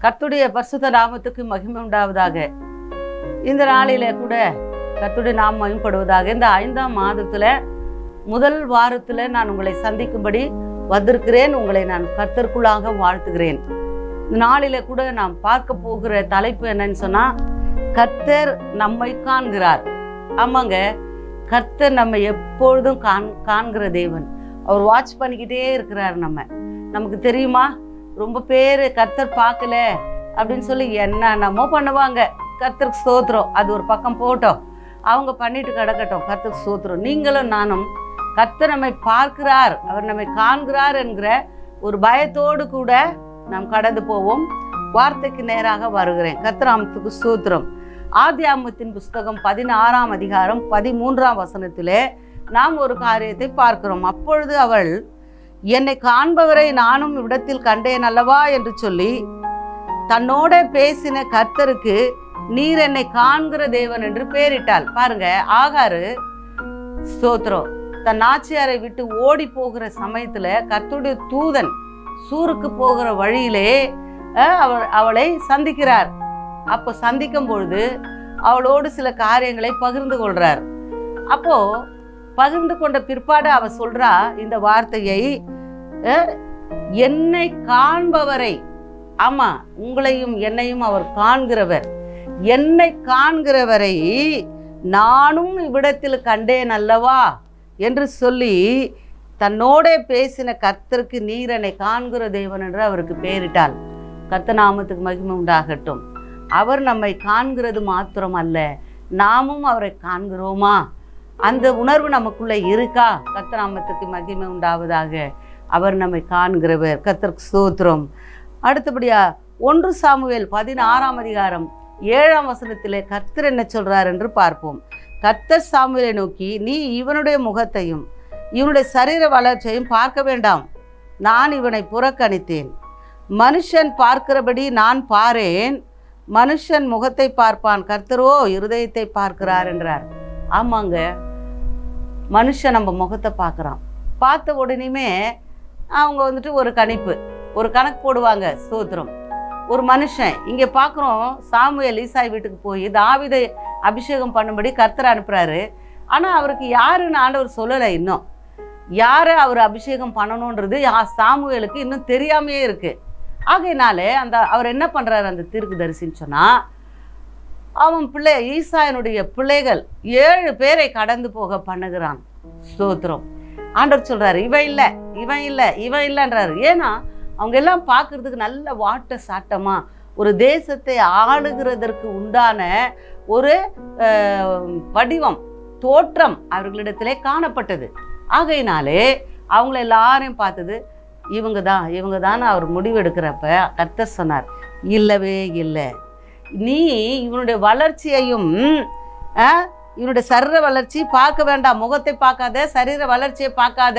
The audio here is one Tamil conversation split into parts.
கர்த்துடைய பரிசுத்த நாமத்துக்கு மகிமை உண்டாவதாக இந்த நாளிலே கூட கர்த்துடைய நாம் மகிமைப்படுவதாக இந்த ஐந்தாம் மாதத்துல முதல் வாரத்துல நான் உங்களை சந்திக்கும்படி வந்திருக்கிறேன் உங்களை நான் கர்த்தருக்குள்ளாக வாழ்த்துகிறேன் இந்த நாளிலே கூட நாம் பார்க்க போகிற தலைப்பு என்னன்னு சொன்னா கர்த்தர் நம்மை காண்கிறார் ஆமாங்க கர்த்தர் நம்ம எப்பொழுதும் காண் காண்கிற தேவன் அவர் வாட்ச் பண்ணிக்கிட்டே இருக்கிறார் நம்ம நமக்கு தெரியுமா ரொம்ப பேர் கர்த்தர் பார்க்கல அப்படின்னு சொல்லி என்னென்னமோ பண்ணுவாங்க கர்த்தருக்கு ஸ்தோத்திரம் அது ஒரு பக்கம் போட்டோம் அவங்க பண்ணிட்டு கிடக்கட்டும் கர்த்தருக்கு ஸ்தோத்திரம் நீங்களும் நானும் கர்த்தர் நம்மை பார்க்கிறார் அவர் நம்மை காண்கிறார் என்கிற ஒரு பயத்தோடு கூட நாம் கடந்து போவோம் வார்த்தைக்கு நேராக வருகிறேன் கர்த்தராமத்துக்கு ஸ்தோத்திரம் ஆதியாமத்தின் புஸ்தகம் பதினாறாம் அதிகாரம் பதிமூன்றாம் வசனத்திலே நாம் ஒரு காரியத்தை பார்க்கிறோம் அப்பொழுது அவள் என்னை காண்பவரை நானும் இவ்விடத்தில் கண்டேன் அல்லவா என்று சொல்லி தன்னோட பேசின கர்த்தருக்கு நீர் என்னை காண்கிற தேவன் என்று பெயரிட்டாள் பாருங்க ஆகாரு ஸ்தோத்திரம் தன் நாச்சியாரை விட்டு ஓடி போகிற சமயத்துல கர்த்தருடைய தூதன் சூருக்கு போகிற வழியிலே அஹ், அவள் அவளை சந்திக்கிறார் அப்போ சந்திக்கும் பொழுது அவளோடு சில காரியங்களை பகிர்ந்து கொள்றார் அப்போ பகிர்ந்து கொண்ட பிற்பாடு அவ சொல்றா இந்த வார்த்தையை அஹ், என்னை காண்பவரை ஆமா உங்களையும் என்னையும் அவர் காண்கிறவர் என்னை காண்கிறவரை நானும் இவ்விடத்தில் கண்டேன் அல்லவா என்று சொல்லி தன்னோடே பேசின கர்த்தருக்கு நீர் என்னை காண்கிற தேவன் என்று அவருக்கு பெயரிட்டாள் கர்த்த நாமத்துக்கு மகிமை உண்டாகட்டும் அவர் நம்மை காண்கிறது மாத்திரம் அல்ல நாமும் அவரை காண்கிறோமா அந்த உணர்வு நமக்குள்ள இருக்கா கர்த்த நாமத்துக்கு மகிமை உண்டாவதாக அவர் நம்மை காண்கிறவர் கர்த்தருக்கு ஸ்தோத்திரம் அடுத்தபடியா ஒன்று சாமுவேல் பதினாறாம் அதிகாரம் ஏழாம் வசனத்திலே கர்த்தர் என்ன சொல்றார் என்று பார்ப்போம் கர்த்தர் சாமுவேலை நோக்கி நீ இவனுடைய முகத்தையும் இவனுடைய சரீர வளர்ச்சியையும் பார்க்க வேண்டாம் நான் இவனை புறக்கணித்தேன் மனுஷன் பார்க்கிறபடி நான் பாரேன் மனுஷன் முகத்தை பார்ப்பான் கர்த்தரோ இருதயத்தை பார்க்கிறார் என்றார் ஆமாங்க மனுஷன் நம்ம முகத்தை பார்க்குறான் பார்த்த உடனேயுமே அவங்க வந்துட்டு ஒரு கணிப்பு ஒரு கணக்கு போடுவாங்க ஸ்தோத்திரம் ஒரு மனுஷன் இங்கே பார்க்குறோம் சாமுவேல் ஈசாய் வீட்டுக்கு போய் தாவிதை அபிஷேகம் பண்ணும்படி கர்த்தர் அனுப்புறாரு ஆனால் அவருக்கு யாருன்னு ஆண்டவர் சொல்லலை இன்னும் யாரை அவர் அபிஷேகம் பண்ணணுன்றது யா- சாமுவேலுக்கு இன்னும் தெரியாமையே இருக்கு ஆகையினாலே அந்த அவர் என்ன பண்ணுறாரு அந்த தீர்க்கு தரிசின்னு சொன்னால் அவன் பிள்ளை ஈசாயனுடைய பிள்ளைகள் ஏழு பேரை கடந்து போக பண்ணுகிறான் ஸ்தோத்திரம் ஆண்டவர் சொல்றாரு இவன் இல்லை இவன் இல்லை இவன் இல்லைன்றாரு ஏன்னா அவங்க எல்லாம் பார்க்கறதுக்கு நல்ல வாட்ட சாட்டமா ஒரு தேசத்தை ஆளுகிறதற்கு உண்டான ஒரு அஹ், வடிவம் தோற்றம் அவர்களிடத்திலே காணப்பட்டது ஆகையினாலே அவங்கள எல்லாரையும் பார்த்தது இவங்க தான் இவங்க தான் அவர் முடிவெடுக்கிறப்ப கர்த்தர் சொன்னார் இல்லவே இல்லை நீ இவனுடைய வளர்ச்சியையும் ஆ, இவனுடைய சரீர வளர்ச்சி பார்க்க வேண்டாம் முகத்தை பார்க்காத சரீர வளர்ச்சியை பார்க்காத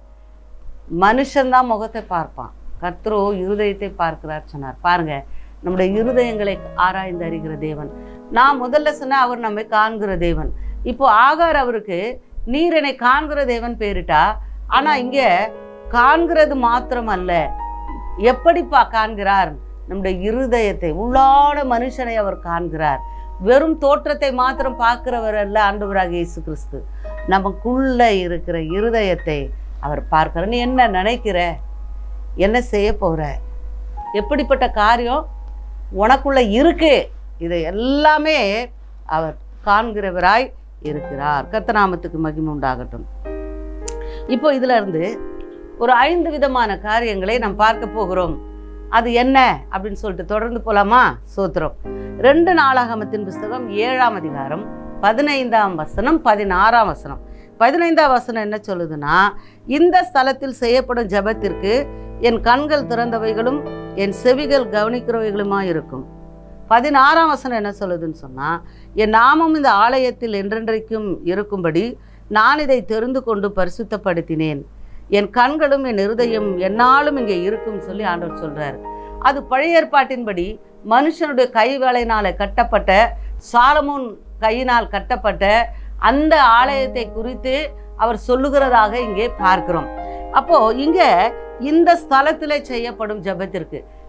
மனுஷன்தான் முகத்தை பார்ப்பான் கர்த்தரோ இருதயத்தை பார்க்கிறார் சொன்னார் பாருங்க நம்முடைய இருதயங்களை ஆராய்ந்து அறிகிற தேவன் நான் முதல்ல சொன்ன அவர் நம்மை காண்கிற தேவன் இப்போ ஆகார் அவருக்கு நீர் என்னை காண்கிற தேவன் பேரிட்டா ஆனா இங்க காண்கிறது மாத்திரம் அல்ல எப்படிப்பா காண்கிறார் நம்முடைய இருதயத்தை உள்ளான மனுஷனை அவர் காண்கிறார் வெறும் தோற்றத்தை மாத்திரம் பார்க்கிறவர் அல்ல ஆண்டவராக இயேசு கிறிஸ்து நமக்குள்ள இருக்கிற இருதயத்தை அவர் பார்க்கிறார் நீ என்ன நினைக்கிற என்ன செய்ய போற எப்படிப்பட்ட காரியம் உனக்குள்ள இருக்கு இது எல்லாமே அவர் காண்கிறவராய் இருக்கிறார் கர்த்தநாமத்துக்கு மகிமை உண்டாகட்டும் இப்போ இதுல இருந்து ஒரு ஐந்து விதமான காரியங்களை நாம் பார்க்க போகிறோம் அது என்ன அப்படின்னு சொல்லிட்டு தொடர்ந்து போலாமா சோத்திரம் ரெண்டு நாளாகமத்தின் புஸ்தகம் ஏழாம் அதிகாரம் பதினைந்தாம் வசனம் பதினாறாம் வசனம் பதினைந்தாம் வசனம் என்ன சொல்லுதுன்னா இந்த ஸ்தலத்தில் செய்யப்படும் ஜெபத்திற்கு என் கண்கள் திறந்தவைகளும் என் செவிகள் கவனிக்கிறவைகளுமா இருக்கும் பதினாறாம் வசனம் என்ன சொல்லுதுன்னு சொன்னா என் நாமம் இந்த ஆலயத்தில் என்றென்றைக்கும் இருக்கும்படி நான் இதை தெரிந்து கொண்டு பரிசுத்தப்படுத்தினேன் என் கண்களும் என் இருதயம் என்னாலும் இங்கே இருக்கும் சொல்லி ஆண்டவர் சொல்றார் அது பழைய ஏற்பாட்டின்படி மனுஷனுடைய கை வேலையினால கட்டப்பட்ட சாலமோன் கையினால் கட்டப்பட்ட அந்த ஆலயத்தை குறித்து அவர் சொல்லுகிறதாக இங்கே பார்க்கிறோம் அப்போ இங்க இந்த ஸ்தலத்திலே செய்யப்படும் ஜெபத்திற்கு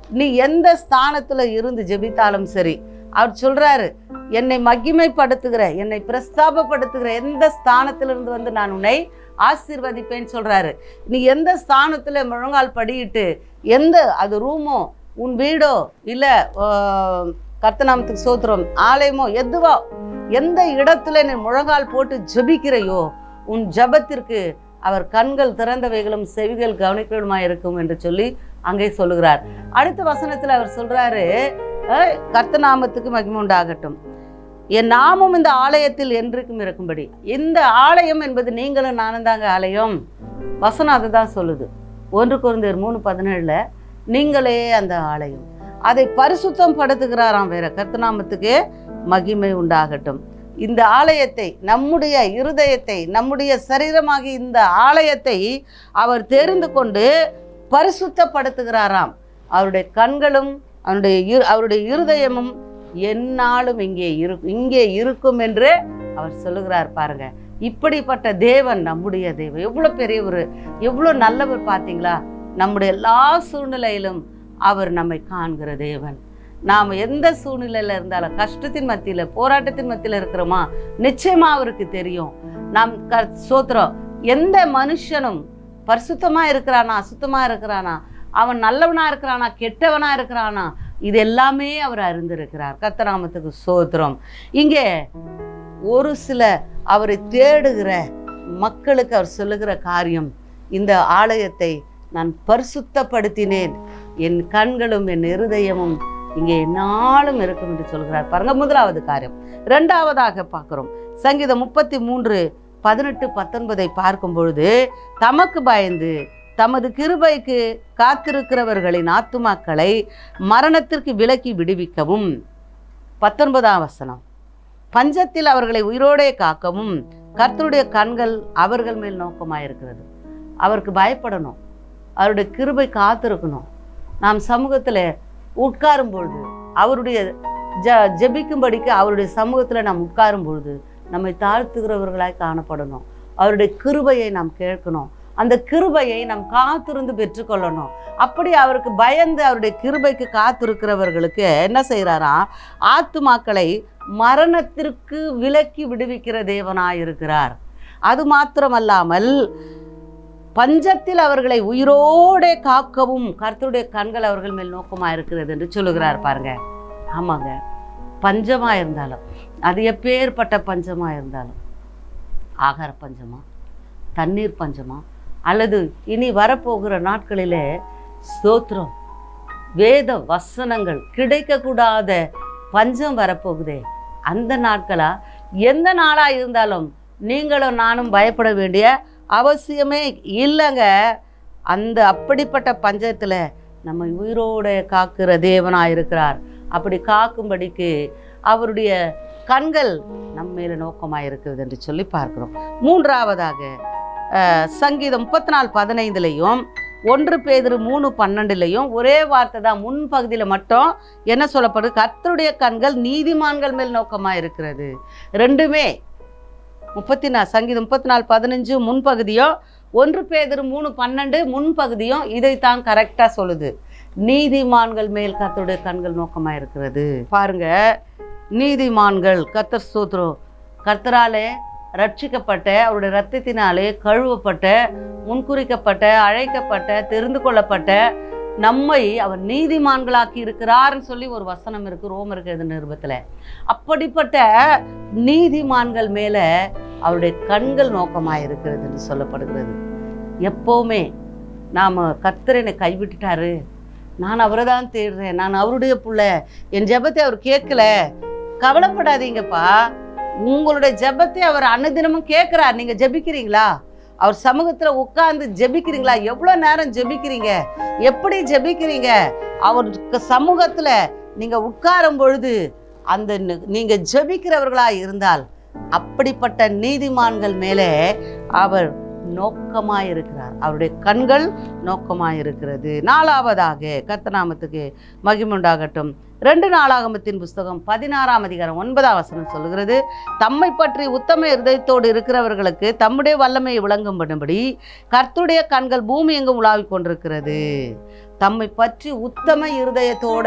நீ எந்த ஸ்தானத்துல இருந்து ஜெபித்தாலும் சரி அவர் சொல்றாரு என்னை மகிமைப்படுத்துகிற என்னை பிரஸ்தாபப்படுத்துகிற எந்த ஸ்தானத்திலிருந்து வந்து நான் உன்னை ஆசீர்வதிப்பேன்னு சொல்றாரு நீ எந்த ஸ்தானத்துல முழங்கால் படியிட்டு எந்த அது ரூமோ உன் வீடோ இல்ல ஆஹ், கர்த்தநாமத்துக்கு சோத்திரம் ஆலயமோ எதுவோ எந்த இடத்துல நீ முழங்கால் போட்டு ஜெபிக்கிறையோ உன் ஜெபத்திற்கு அவர் கண்கள் திறந்தவைகளும் செவிகள் கவனிக்கிறதுமா இருக்கும் என்று சொல்லி அங்கே சொல்லுகிறார் அடுத்த வசனத்துல அவர் சொல்றாரு அஹ், கர்த்தநாமத்துக்கு மகிமை உண்டாகட்டும் என் நாமும் இந்த ஆலயத்தில் என்றைக்கும் இருக்கும்படி இந்த ஆலயம் என்பது நீங்களும் நானும் தாங்க ஆலயம் வசனம் அதுதான் சொல்லுது ஒன்று குருந்தர் மூணு பதினேழுல நீங்களே அந்த ஆலயம் அதை பரிசுத்தம் படுத்துகிறாராம் வேற கர்த்தநாமத்துக்கு மகிமை உண்டாகட்டும் இந்த ஆலயத்தை நம்முடைய இருதயத்தை நம்முடைய சரீரமாகி இந்த ஆலயத்தை அவர் தெரிந்து கொண்டு பரிசுத்தப்படுத்துகிறாராம் அவருடைய கண்களும் அவருடைய இரு- அவருடைய இருதயமும் எந்நாளும் இங்கே இருக்கும் இங்கே இருக்கும் என்று அவர் சொல்லுகிறார் பாருங்க இப்படிப்பட்ட தேவன் நம்முடைய தேவன் எவ்வளோ பெரியவர் எவ்வளோ நல்லவர் பார்த்தீங்களா நம்முடைய எல்லா சூழ்நிலையிலும் அவர் நம்மை காண்கிற தேவன் நாம் எந்த சூழ்நிலையில் இருந்தாலும் கஷ்டத்தின் மத்தியில் போராட்டத்தின் மத்தியில் இருக்கிறோமா நிச்சயமா அவருக்கு தெரியும் நாம் க சோத்திரம் எந்த மனுஷனும் பரிசுத்தமா இருக்கிறானா அசுத்தமா இருக்கிறானா அவன் நல்லவனா இருக்கிறானா கெட்டவனா இருக்கிறானா இது எல்லாமே அவர் அறிந்திருக்கிறார் கத்தராமத்துக்கு சோத்திரம் இங்கே ஒரு சில அவரை தேடுகிற மக்களுக்கு அவர் சொல்லுகிற காரியம் இந்த ஆலயத்தை நான் பரிசுத்தப்படுத்தினேன் என் கண்களும் என் இருதயமும் இங்கே என்னாலும் இருக்கும் என்று சொல்கிறார் பாருங்க முதலாவது காரியம் இரண்டாவதாக பார்க்கிறோம் சங்கீதம் முப்பத்தி மூன்று பதினெட்டு பத்தொன்பதை பார்க்கும் பொழுது தமக்கு பயந்து தமது கிருபைக்கு காத்திருக்கிறவர்களின் ஆத்துமாக்களை மரணத்திற்கு விலக்கி விடுவிக்கவும் பத்தொன்பதாம் வசனம் பஞ்சத்தில் அவர்களை உயிரோடே காக்கவும் கர்த்தருடைய கண்கள் அவர்கள் மேல் நோக்கமாயிருக்கிறது அவருக்கு பயப்படணும் அவருடைய கிருபை காத்திருக்கணும் நாம் சமூகத்தில் உட்காரும் பொழுது அவருடைய ஜ ஜெபிக்கும்படிக்கு அவருடைய சமூகத்தில் நாம் உட்காரும் பொழுது நம்மை தாழ்த்துகிறவர்களாய் காணப்படணும் அவருடைய கிருபையை நாம் கேட்கணும் அந்த கிருபையை நாம் காத்திருந்து பெற்றுக்கொள்ளணும் அப்படி அவருக்கு பயந்து அவருடைய கிருபைக்கு காத்திருக்கிறவர்களுக்கு என்ன செய்கிறாராம் ஆத்துமாக்களை மரணத்திற்கு விலக்கி விடுவிக்கிற தேவனாயிருக்கிறார் அது மாத்திரமல்லாமல் பஞ்சத்தில் அவர்களை உயிரோடே காக்கவும் கர்த்தருடைய கண்கள் அவர்கள் மேல் நோக்கமாக இருக்கிறது என்று சொல்லுகிறார் பாருங்க ஆமாங்க பஞ்சமா இருந்தாலும் அது எப்பேற்பட்ட பஞ்சமா இருந்தாலும் ஆகார பஞ்சமா தண்ணீர் பஞ்சமா அல்லது இனி வரப்போகிற நாட்களிலே ஸ்தோத்திரம் வேத வசனங்கள் கிடைக்கக்கூடாத பஞ்சம் வரப்போகுதே அந்த நாட்களா எந்த நாளா இருந்தாலும் நீங்களும் நானும் பயப்பட வேண்டிய அவசியமே இல்லைங்க அந்த அப்படிப்பட்ட பஞ்சத்தில் நம்ம உயிரோட காக்கிற தேவனாக இருக்கிறார் அப்படி காக்கும்படிக்கு அவருடைய கண்கள் நம்ம மேல நோக்கமாக இருக்கிறது என்று சொல்லி பார்க்கிறோம் மூன்றாவதாக அஹ், சங்கீதம் முப்பத்தி நாலு பதினைந்துலையும் ஒன்று பேதிரு மூணு பன்னெண்டுலையும் ஒரே வார்த்தை தான் முன் பகுதியில் மட்டும் என்ன சொல்லப்படுது கர்த்தருடைய கண்கள் நீதிமான்கள் மேல் நோக்கமாக இருக்கிறது ரெண்டுமே முப்பத்தி நாலு சங்கீதம் முப்பத்தி நாலு பதினஞ்சு முன்பகுதியும் ஒன்று பேதிரு மூணு பன்னெண்டு முன்பகுதியும் இதைத்தான் கரெக்டாக சொல்லுது நீதிமான்கள் மேல் கர்த்தருடைய கண்கள் நோக்கமாக இருக்கிறது பாருங்க நீதிமான்கள் கர்த்தர் ஸ்தோத்திரம் கர்த்தராலே ரட்சிக்கப்பட்ட அவருடைய ரத்தத்தினாலே கழுவப்பட்ட முன்குறிக்கப்பட்ட அழைக்கப்பட்ட தெரிந்து கொள்ளப்பட்ட நம்மை அவர் நீதிமான்களாக்கி இருக்கிறார்னு சொல்லி ஒரு வசனம் இருக்கு ரோமருக்கு எழுதின நிருபத்தில் அப்படிப்பட்ட நீதிமான்கள் மேல அவருடைய கண்கள் நோக்கமாக இருக்கிறது என்று சொல்லப்படுகிறது எப்போவுமே நாம் கர்த்தர் என்னை கைவிட்டுட்டாரு நான் அவரை தான் தேடுறேன் நான் அவருடைய புள்ள என் ஜெபத்தை அவர் கேட்கல கவலைப்படாதீங்கப்பா உங்களுடைய ஜெபத்தை அவர் அனுதினமும் கேட்குறார் நீங்கள் ஜெபிக்கிறீங்களா அவர் சமூகத்தில் உட்கார்ந்து ஜெபிக்கிறீங்களா எவ்வளோ நேரம் ஜெபிக்கிறீங்க எப்படி ஜெபிக்கிறீங்க அவருக்கு சமூகத்தில் நீங்கள் உட்காரும் பொழுது அந்த நி- நீங்க ஜெபிக்கிறவர்களா இருந்தால் அப்படிப்பட்ட நீதிமான்கள் மேலே அவர் நோக்கமாயிருக்கிறார் அவருடைய கண்கள் நோக்கமாயிருக்கிறது நாலாவதாக கர்த்தநாமத்துக்கு மகிமுண்டாகட்டும் ரெண்டு நாளாகமத்தின் புஸ்தகம் பதினாறாம் அதிகாரம் ஒன்பதாம் வசனம் சொல்லுகிறது தம்மை பற்றி உத்தம இருதயத்தோடு இருக்கிறவர்களுக்கு தம்முடைய வல்லமையை விளங்கும்படும்படி கர்த்துடைய கண்கள் பூமி எங்கும் உலாவிக் கொண்டிருக்கிறது தம்மை பற்றி உத்தம இருதயத்தோட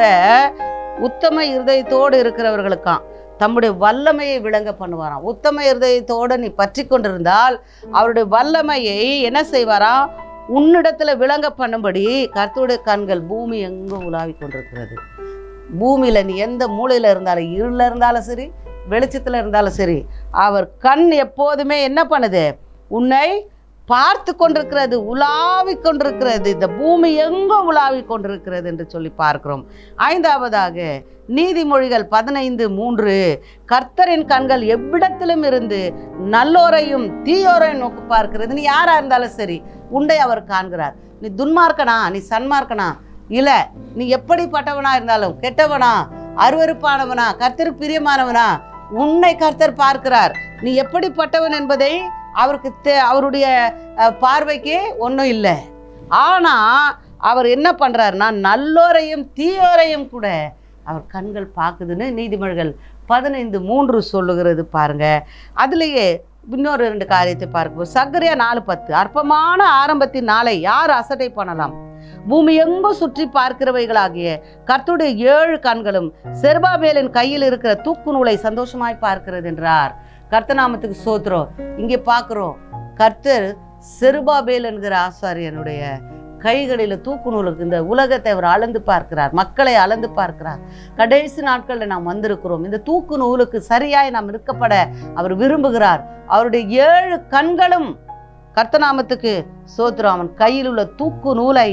உத்தம இருதயத்தோடு இருக்கிறவர்களுக்காம் தம்முடைய வல்லமையை விளங்க பண்ணுவாராம் உத்தம இருதயத்தோடு நீ பற்றி கொண்டிருந்தால் அவருடைய வல்லமையை என்ன செய்வாராம் உன்னிடத்துல விளங்க பண்ணும்படி கர்த்தருடைய கண்கள் பூமி எங்கும் உலாவிக் கொண்டிருக்கிறது பூமியில நீ எந்த மூலையில இருந்தாலும் இருளில் இருந்தாலும் சரி வெளிச்சத்துல இருந்தாலும் சரி அவர் கண் எப்போதுமே என்ன பண்ணுது உன்னை பார்த்து கொண்டிருக்கிறது உலாவிக் கொண்டிருக்கிறது இந்த பூமி எங்கும் உலாவிக் கொண்டிருக்கிறது என்று சொல்லி பார்க்கிறோம் ஐந்தாவதாக நீதிமொழிகள் பதினைந்து மூன்று கர்த்தரின் கண்கள் எவ்விடத்திலும் இருந்து நல்லோரையும் தீயோரையும் நோக்கி பார்க்கிறது நீ யாரா இருந்தாலும் சரி உண்டை அவர் காண்கிறார் நீ துன்மார்க்கனா நீ சன்மார்க்கனா இல்ல நீ எப்படிப்பட்டவனா இருந்தாலும் கெட்டவனா அருவருப்பானவனா கர்த்தருக்கு பிரியமானவனா உன்னை கர்த்தர் பார்க்கிறார் நீ எப்படிப்பட்டவன் என்பதை அவருக்கு தே- அவருடைய அஹ், பார்வைக்கு ஒன்றும் இல்லை ஆனா அவர் என்ன பண்றாருன்னா நல்லோரையும் தீயோரையும் கூட அவர் கண்கள் பார்க்குதுன்னு நீதிமொழிகள் பதினைந்து மூன்று சொல்லுகிறது பாருங்க அதுலேயே இன்னொரு ரெண்டு காரியத்தை பார்க்கும்போது சக்கரையா நாலு பத்து அற்பமான ஆரம்பத்தின் நாளை யார் அசட்டை பண்ணலாம் பூமி எங்கும் சுற்றி பார்க்கிறவைகளாகிய கர்த்தருடைய ஏழு கண்களும் செருபாபேலின் கையில் இருக்கிற தூக்கு நூலை சந்தோஷமாய் பார்க்கிறது என்றார் கர்த்தநாமத்துக்கு சோத்திரம் இங்கே பார்க்கிறோம் கர்த்தர் செருபாபேல் என்கிற ஆசாரியனுடைய கைகளில் தூக்கு நூலுக்கு இந்த உலகத்தை அவர் அளந்து பார்க்கிறார் மக்களை அளந்து பார்க்கிறார் கடைசி நாட்களில் நாம் வந்திருக்கிறோம் இந்த தூக்கு நூலுக்கு சரியாய் நாம் இருக்கப்பட அவர் விரும்புகிறார் அவருடைய ஏழு கண்களும் கர்த்தநாமத்துக்கு சோத்திரம் அவன் கையில் உள்ள தூக்கு நூலை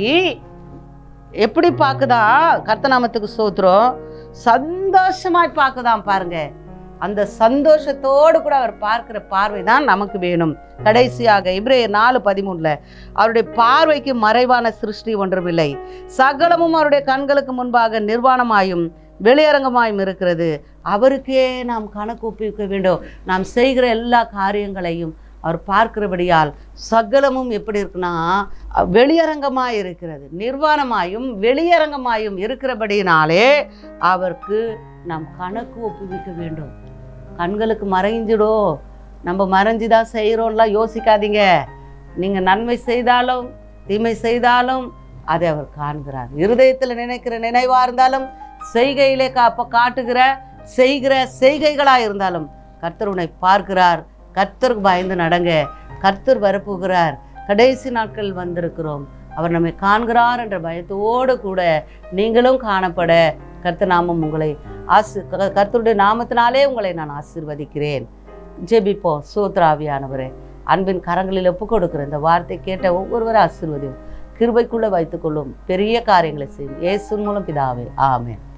எப்படி பார்க்குதான் கர்த்தநாமத்துக்கு சோத்திரம் சந்தோஷமாய் பார்க்குதான் பாருங்க அந்த சந்தோஷத்தோடு கூட அவர் பார்க்கிற பார்வை தான் நமக்கு வேணும் கடைசியாக இப்ரேயர் நாலு பதிமூணுல அவருடைய பார்வைக்கு மறைவான சிருஷ்டி ஒன்றுமில்லை சகலமும் அவருடைய கண்களுக்கு முன்பாக நிர்வாணமாயும் வெளியரங்கமாயும் இருக்கிறது அவருக்கே நாம் கணக்கு ஒப்புவிக்க வேண்டும் நாம் செய்கிற எல்லா காரியங்களையும் அவர் பார்க்கிறபடியால் சகலமும் எப்படி இருக்குன்னா அஹ், வெளியரங்கமாய் இருக்கிறது நிர்வாணமாயும் வெளியரங்கமாயும் இருக்கிறபடியினாலே அவருக்கு நாம் கணக்கு ஒப்புவிக்க வேண்டும் கண்களுக்கு மறைஞ்சிடோ நம்ம மறைஞ்சு தான் செய்கிறோம்லாம் யோசிக்காதீங்க நீங்கள் நன்மை செய்தாலும் தீமை செய்தாலும் அதை அவர் காண்கிறார் இருதயத்தில் நினைக்கிற நினைவாக இருந்தாலும் செய்கையிலே காப்ப காட்டுகிற செய்கிற செய்கைகளாக இருந்தாலும் கர்த்தர் உன்னை பார்க்கிறார் கர்த்தருக்கு பயந்து நடங்க கர்த்தர் வரப்போகிறார் கடைசி நாட்கள் வந்திருக்கிறோம் அவர் நம்மை காண்கிறார் என்ற பயத்தோடு கூட நீங்களும் காணப்பட கர்த்தர் நாமம் உங்களை ஆசி க- கர்த்தருடைய நாமத்தினாலே உங்களை நான் ஆசீர்வதிக்கிறேன் ஜெபிப்போம் சூத்ராவியானவரே அன்பின் கரங்களில் ஒப்பு கொடுக்கிற இந்த வார்த்தை கேட்ட ஒவ்வொருவரும் ஆசீர்வதியும் கிருபைக்குள்ளே வைத்துக்கொள்ளும் பெரிய காரியங்களை செய்யும் இயேசுவின் மூலம் பிதாவே ஆமென்